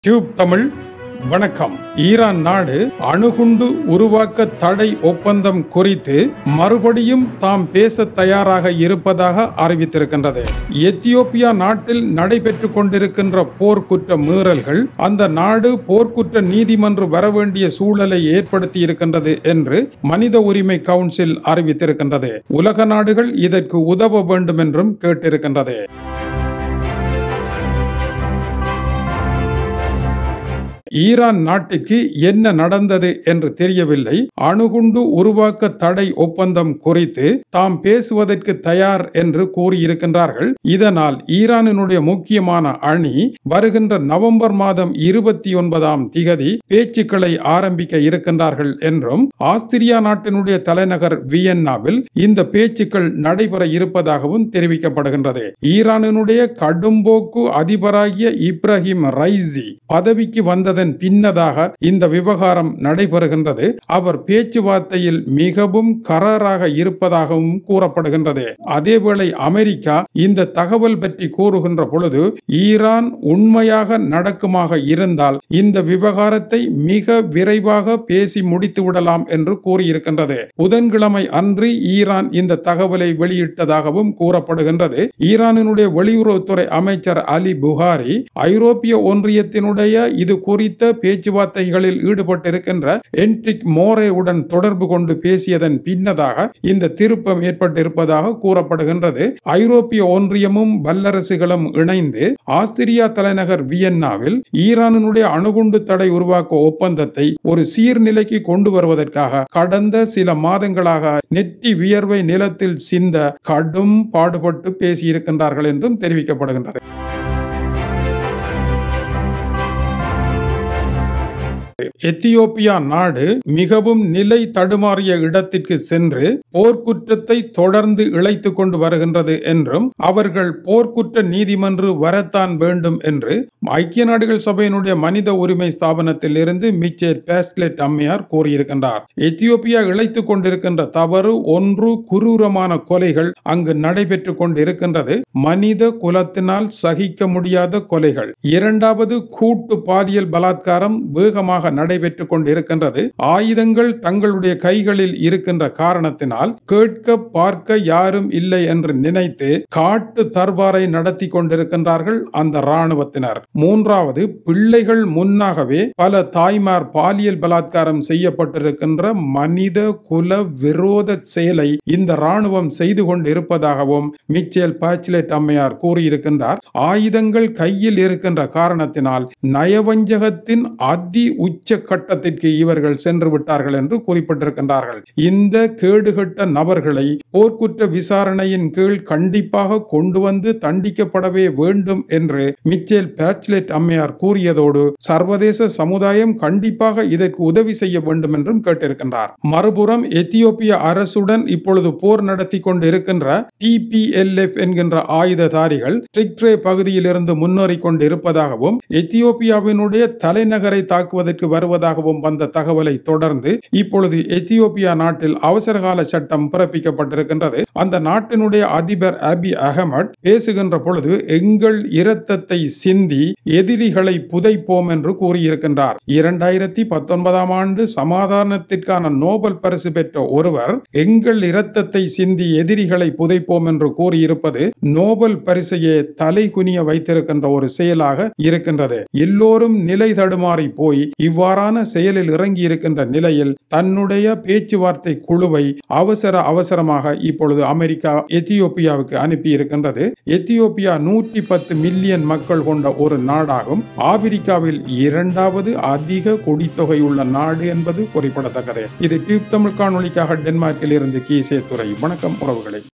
tube Tamil வணக்கம் Iran நாடு அணுகுண்டு உருவாக்க தடை ஒப்பந்தம் குறித்து மறுபடியும் தாம் பேச தயாராக இருப்பதாக அறிவித்திருக்கின்றது எத்தியோப்பியா நாட்டில் நடைபெற்றுக் கொண்டிருக்கின்ற போர்க்குற்ற மீறல்கள் அந்த நாடு போர்க்குற்ற நீதிமன்ற வரவேண்டிய சூழலை ஏற்படுத்தி இருக்கின்றது என்று மனித உரிமை கவுன்சில் அறிவித்திருக்கின்றது உலக நாடுகள் இதற்கு உதவ வேண்டும் என்றும் கேட்டிருக்கின்றது ஈரான் நாட்டுக்கு என்ன நடந்தது என்று தெரியவில்லை அணுகுண்டு உருவாக்க தடை ஒப்பந்தம் குறித்து தாம் பேசுவதற்கு தயார் என்று கூறியிருக்கின்றார்கள் இதனால் ஈரானினுடைய முக்கியமான அணி வருகின்ற நவம்பர் மாதம் இருபத்தி ஒன்பதாம் திகதி பேச்சுக்களை ஆரம்பிக்க இருக்கின்றார்கள் என்றும் ஆஸ்திரியா நாட்டினுடைய தலைநகர் வியன்னாவில் இந்த பேச்சுக்கள் நடைபெற இருப்பதாகவும் தெரிவிக்கப்படுகின்றது ஈரானினுடைய கடும்போக்கு அதிபராகிய இப்ராஹிம் ரைசி பதவிக்கு வந்ததன் பின்னதாக இந்த விவகாரம் நடைபெறுகின்றது அவர் பேச்சுவார்த்தையில் மிகவும் கராராக இருப்பதாகவும் கூறப்படுகின்றது அதேவேளை அமெரிக்கா இந்த தகவல் பற்றி கூறுகின்ற பொழுது ஈரான் உண்மையாக நடக்குமாக இருந்தால் இந்த விவகாரத்தை மிக விரைவாக பேசி முடித்து விடலாம் என்று கூறியிருக்கின்றது புதன்கிழமை அன்று ஈரான் இந்த தகவலை வெளியிட்டதாகவும் கூறப்படுகின்றது ஈரானினுடைய வெளியுறவுத்துறை அமைச்சர் அலி புகாரி ஐரோப்பிய ஒன்றியத்தினுடைய இது குறித்த பேச்சுவார்த்தைகளில் ஈடுபட்டிருக்கின்ற என்ட்ரிக் மோரேவுடன் தொடர்பு கொண்டு பேசியதன் பின்னதாக இந்த திருப்பம் ஏற்பட்டிருப்பதாக கூறப்படுகின்றது ஐரோப்பிய ஒன்றியமும் வல்லரசுகளும் இணைந்து ஆஸ்திரியா தலைநகர் வியன்னாவில் ஈரானினுடைய அணுகுண்டு தடை உருவாக்க ஒப்பந்தத்தை ஒரு சீர்நிலைக்கு கொண்டு வருவதற்காக கடந்த சில மாதங்களாக நெட்டி வியர்வை நிலத்தில் சிந்த கடும் பாடுபட்டு பேசியிருக்கின்றார்கள் என்றும் தெரிவிக்கப்படுகின்றது எத்தியோப்பியா நாடு மிகவும் நிலை தடுமாறிய இடத்திற்கு சென்று போர்க்குற்றத்தை தொடர்ந்து இழைத்துக் கொண்டு வருகின்றது என்றும் அவர்கள் போர்க்குற்ற நீதிமன்று வரத்தான் வேண்டும் என்று ஐக்கிய நாடுகள் சபையினுடைய மனித உரிமை ஸ்தாபனத்தில் இருந்து மிச்சர் பேஸ்லெட் அம்மையார் கூறியிருக்கின்றார் எத்தியோப்பியா இழைத்துக் கொண்டிருக்கின்ற தவறு ஒன்று குரூரமான கொலைகள் அங்கு நடைபெற்றுக் கொண்டிருக்கின்றது மனித குலத்தினால் சகிக்க முடியாத கொலைகள் இரண்டாவது கூட்டு பாலியல் பலாத்காரம் வேகமாக நடைபெற்றுக் கொண்டிருக்கின்றது ஆயுதங்கள் தங்களுடைய கைகளில் இருக்கின்ற காரணத்தினால் கேட்க பார்க்க யாரும் இல்லை என்று நினைத்து காட்டு தர்பாரை நடத்தி கொண்டிருக்கின்றார்கள் அந்த இராணுவத்தினர் மூன்றாவது பிள்ளைகள் முன்னாகவே பல தாய்மார் பாலியல் பலாத்காரம் செய்யப்பட்டிருக்கின்ற மனித குல விரோத செயலை இந்த இராணுவம் செய்து கொண்டிருப்பதாகவும் மிச்சேல் பாச்லெட் அம்மையார் கூறியிருக்கின்றார் ஆயுதங்கள் கையில் இருக்கின்ற காரணத்தினால் நயவஞ்சகத்தின் அதி உச்ச கட்டத்திற்கு இவர்கள் சென்று விட்டார்கள் என்று குறிப்பிட்டிருக்கின்றார்கள் இந்த கேடுகட்ட நபர்களை போர்க்குற்ற விசாரணையின் கீழ் கண்டிப்பாக கொண்டு வந்து தண்டிக்கப்படவே வேண்டும் என்று மிச்சேல் பேச்லெட் அம்மையார் கூறியதோடு சர்வதேச சமுதாயம் கண்டிப்பாக இதற்கு உதவி செய்ய வேண்டும் என்றும் கேட்டிருக்கின்றார் மறுபுறம் எத்தியோப்பிய அரசுடன் இப்பொழுது போர் நடத்தி கொண்டு இருக்கின்ற டிபிஎல்எஃப் என்கின்ற ஆயுததாரிகள் டிக்ரே பகுதியில் இருந்து முன்னேறி கொண்டு இருப்பதாகவும் எத்தியோப்பியாவினுடைய தலைநகரை தாக்குவதற்கு வருவதாகவும் வந்த தகவலை தொடர்ந்து இப்பொழுது எத்தியோப்பியா நாட்டில் அவசரகால சட்டம் பிறப்பிக்கப்பட்டிருக்கின்றது அந்த நாட்டினுடைய அதிபர் அபி அகமட் பேசுகின்ற பொழுது எங்கள் இரத்தத்தை சிந்தி எதிரிகளை புதைப்போம் என்று கூறியிருக்கின்றார் இரண்டாயிரத்தி பத்தொன்பதாம் ஆண்டு சமாதானத்திற்கான நோபல் பரிசு பெற்ற ஒருவர் எங்கள் இரத்தத்தை சிந்தி எதிரிகளை புதைப்போம் என்று கூறியிருப்பது நோபல் பரிசையே தலைகுனிய வைத்திருக்கின்ற ஒரு செயலாக இருக்கின்றது எல்லோரும் நிலை தடுமாறி போய் இவ்வாறான செயலில் இறங்கி இருக்கின்ற நிலையில் தன்னுடைய பேச்சுவார்த்தை குழுவை அவசர அவசரமாக இப்பொழுது அமெரிக்கா எத்தியோப்பியாவுக்கு அனுப்பி இருக்கின்றது எத்தியோப்பியா நூற்றி பத்து மில்லியன் மக்கள் கொண்ட ஒரு நாடாகும் ஆப்பிரிக்காவில் இரண்டாவது அதிக குடித்தொகை உள்ள நாடு என்பது குறிப்பிடத்தக்கது இது டியூப் தமிழ் காணொலிக்காக டென்மார்க்கில் இருந்து கீசே துறை வணக்கம் உறவுகளை